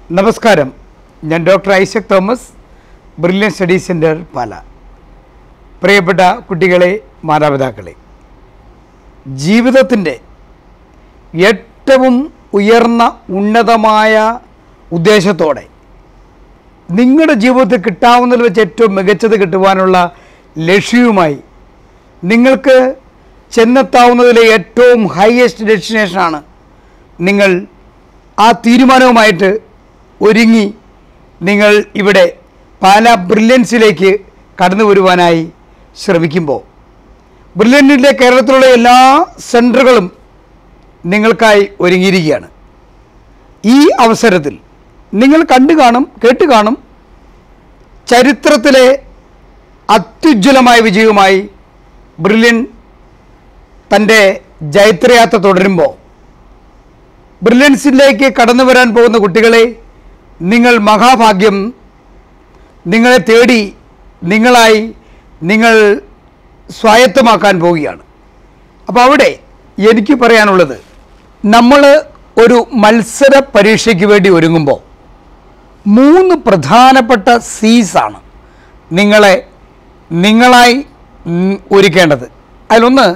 നമസ്കാരം ഞാൻ doctor Isaac Thomas brilliant study centre Pala പ്രിയപ്പെട്ട കുട്ടികളെ മാതാപിതാക്കളെ ജീവിതത്തിൻ്റെ ഏറ്റവും ഉയർന്ന ഉന്നതമായ ഉദ്ദേശത്തോടെ നിങ്ങളുടെ ജീവിതത്തിൽ കിട്ടാവുന്നതിൽ വെച്ച് ഏറ്റവും മികച്ചത് കിട്ടുവാനുള്ള ലക്ഷ്യവുമായി നിങ്ങൾക്ക് ചെന്നെത്താവുന്നതിലെ ഏറ്റവും ഹയസ്റ്റ് ഡെസ്റ്റിനേഷനാണ് നിങ്ങൾ ആ തീരുമാനവുമായിട്ട് ഒരുങ്ങി നിങ്ങൾ ഇവിടെ പാല ബ്രില്യൻസിലേക്ക് കടന്നു വരുവാനായി ശ്രമിക്കുമ്പോൾ ബ്രില്യൻറ്റിലെ കേരളത്തിലുള്ള എല്ലാ സെൻറ്ററുകളും നിങ്ങൾക്കായി ഒരുങ്ങിയിരിക്കുകയാണ് ഈ അവസരത്തിൽ നിങ്ങൾ കണ്ടു കാണും കേട്ട് കാണും ചരിത്രത്തിലെ അത്യുജ്വലമായ വിജയവുമായി ബ്രില്യൻ തൻ്റെ ജൈത്രയാത്ര തുടരുമ്പോൾ ബ്രില്യൻസിലേക്ക് കടന്നു വരാൻ പോകുന്ന കുട്ടികളെ നിങ്ങൾ മഹാഭാഗ്യം നിങ്ങളെ തേടി നിങ്ങളായി നിങ്ങൾ സ്വായത്തമാക്കാൻ പോവുകയാണ് അപ്പോൾ അവിടെ എനിക്ക് പറയാനുള്ളത് നമ്മൾ ഒരു മത്സര പരീക്ഷയ്ക്ക് വേണ്ടി ഒരുങ്ങുമ്പോൾ മൂന്ന് പ്രധാനപ്പെട്ട സീസാണ് നിങ്ങളെ നിങ്ങളായി ഉം, ഒരുക്കേണ്ടത് അതിലൊന്ന്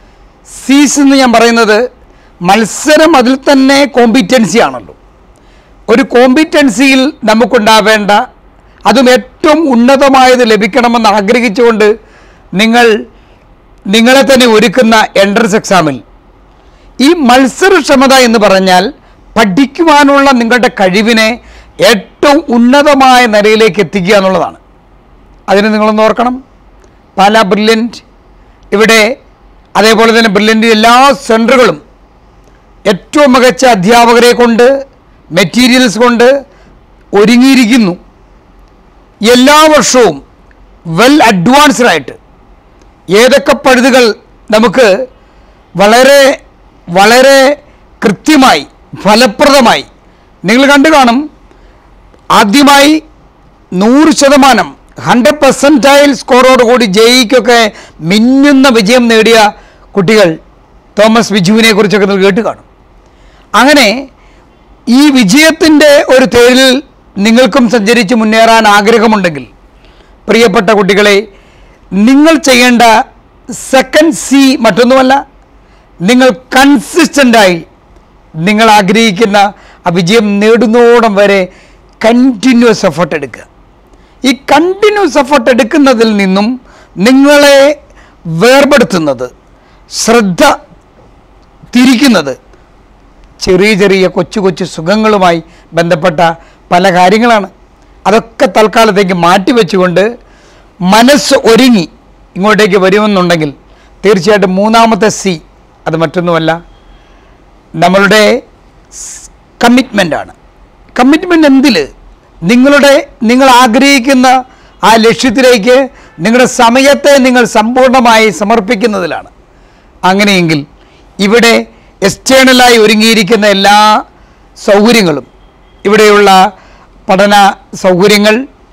സീസ് എന്ന് ഞാൻ പറയുന്നത് മത്സരം അതിൽ തന്നെ കോമ്പിറ്റൻസി ആണല്ലോ ഒരു കോമ്പിറ്റൻസിയിൽ നമുക്കുണ്ടാവേണ്ട അതും ഏറ്റവും ഉന്നതമായത് ലഭിക്കണമെന്ന് ആഗ്രഹിച്ചുകൊണ്ട് നിങ്ങൾ നിങ്ങളെ തന്നെ ഒരുക്കുന്ന എൻട്രൻസ് എക്സാമിൽ ഈ മത്സരക്ഷമത എന്ന് പറഞ്ഞാൽ പഠിക്കുവാനുള്ള നിങ്ങളുടെ കഴിവിനെ ഏറ്റവും ഉന്നതമായ നിലയിലേക്ക് എത്തിക്കുക എന്നുള്ളതാണ് അതിന് നിങ്ങളൊന്ന് ഓർക്കണം പാല ബ്രില്യൻറ്റ് ഇവിടെ അതേപോലെ തന്നെ ബ്രില്യൻ്റ് എല്ലാ സെൻറ്ററുകളും ഏറ്റവും മികച്ച അധ്യാപകരെ കൊണ്ട് മെറ്റീരിയൽസ് കൊണ്ട് ഒരുങ്ങിയിരിക്കുന്നു എല്ലാ വർഷവും വെൽ അഡ്വാൻസ്ഡ് ആയിട്ട് ഏതൊക്കെ പഴുതുകൾ നമുക്ക് വളരെ വളരെ കൃത്യമായി ഫലപ്രദമായി നിങ്ങൾ കണ്ടു കാണും ആദ്യമായി നൂറ് ശതമാനം ഹൺഡ്രഡ് പെർസെൻറ്റൈൽ സ്കോറോടുകൂടി ജയിക്കൊക്കെ മിന്നുന്ന വിജയം നേടിയ കുട്ടികൾ തോമസ് വിജുവിനെ കുറിച്ചൊക്കെ നിങ്ങൾ കേട്ട് കാണും അങ്ങനെ ഈ വിജയത്തിൻ്റെ ഒരു തേരിൽ നിങ്ങൾക്കും സഞ്ചരിച്ച് മുന്നേറാൻ ആഗ്രഹമുണ്ടെങ്കിൽ പ്രിയപ്പെട്ട കുട്ടികളെ നിങ്ങൾ ചെയ്യേണ്ട സെക്കൻഡ് സി മറ്റൊന്നുമല്ല നിങ്ങൾ കൺസിസ്റ്റൻ്റായി നിങ്ങൾ ആഗ്രഹിക്കുന്ന ആ വിജയം നേടുന്നോടം വരെ കണ്ടിന്യൂസ് എഫർട്ട് എടുക്കുക ഈ കണ്ടിന്യൂസ് എഫർട്ട് എടുക്കുന്നതിൽ നിന്നും നിങ്ങളെ വേർപെടുത്തുന്നത് ശ്രദ്ധ തിരിക്കുന്നത് ചെറിയ ചെറിയ കൊച്ചു കൊച്ചു സുഖങ്ങളുമായി ബന്ധപ്പെട്ട പല കാര്യങ്ങളാണ് അതൊക്കെ തൽക്കാലത്തേക്ക് മാറ്റിവെച്ചുകൊണ്ട് മനസ്സ് ഒരുങ്ങി ഇങ്ങോട്ടേക്ക് വരുമെന്നുണ്ടെങ്കിൽ തീർച്ചയായിട്ടും മൂന്നാമത്തെ സി അത് മറ്റൊന്നുമല്ല നമ്മളുടെ കമ്മിറ്റ്മെൻ്റാണ് കമ്മിറ്റ്മെൻ്റ് എന്തിൽ നിങ്ങളുടെ നിങ്ങൾ ആഗ്രഹിക്കുന്ന ആ ലക്ഷ്യത്തിലേക്ക് നിങ്ങളുടെ സമയത്തെ നിങ്ങൾ സമ്പൂർണ്ണമായി സമർപ്പിക്കുന്നതിലാണ് അങ്ങനെയെങ്കിൽ ഇവിടെ എക്സ്റ്റേണലായി ഒരുങ്ങിയിരിക്കുന്ന എല്ലാ സൗകര്യങ്ങളും ഇവിടെയുള്ള പഠന സൗകര്യങ്ങൾ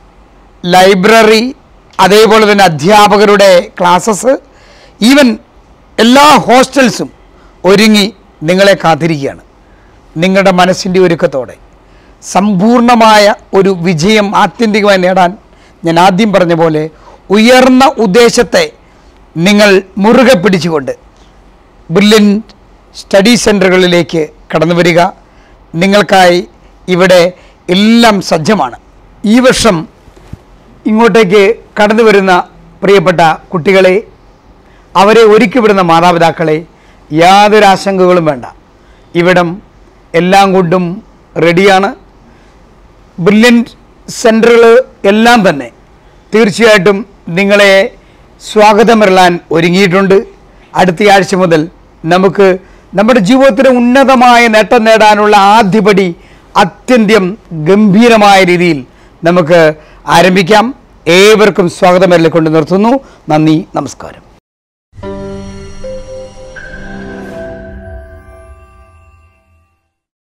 ലൈബ്രറി അതേപോലെ തന്നെ അധ്യാപകരുടെ ക്ലാസ്സസ് ഈവൻ എല്ലാ ഹോസ്റ്റൽസും ഒരുങ്ങി നിങ്ങളെ കാത്തിരിക്കുകയാണ് നിങ്ങളുടെ മനസ്സിൻ്റെ ഒരുക്കത്തോടെ സമ്പൂർണമായ ഒരു വിജയം ആത്യന്തികമായി നേടാൻ ഞാൻ ആദ്യം പറഞ്ഞ പോലെ ഉയർന്ന ഉദ്ദേശത്തെ നിങ്ങൾ മുറുകെ പിടിച്ചുകൊണ്ട് ബ്രില്യൻ സ്റ്റഡി സെൻറ്ററുകളിലേക്ക് കടന്നു വരിക നിങ്ങൾക്കായി ഇവിടെ എല്ലാം സജ്ജമാണ് ഈ വർഷം ഇങ്ങോട്ടേക്ക് കടന്നു വരുന്ന പ്രിയപ്പെട്ട കുട്ടികളെ അവരെ ഒരുക്കി വിടുന്ന മാതാപിതാക്കളെ യാതൊരു ആശങ്കകളും വേണ്ട ഇവിടം എല്ലാം കൊണ്ടും റെഡിയാണ് ബ്രില്യൻറ്റ് സെൻറ്ററുകൾ എല്ലാം തന്നെ തീർച്ചയായിട്ടും നിങ്ങളെ സ്വാഗതമരളാൻ ഒരുങ്ങിയിട്ടുണ്ട് അടുത്ത ആഴ്ച മുതൽ നമുക്ക് നമ്മുടെ ജീവിതത്തിലെ ഉന്നതമായ നേട്ടം നേടാനുള്ള ആദ്യപടി അത്യന്തം ഗംഭീരമായ രീതിയിൽ നമുക്ക് ആരംഭിക്കാം ഏവർക്കും സ്വാഗതം കൊണ്ട് നിർത്തുന്നു നന്ദി നമസ്കാരം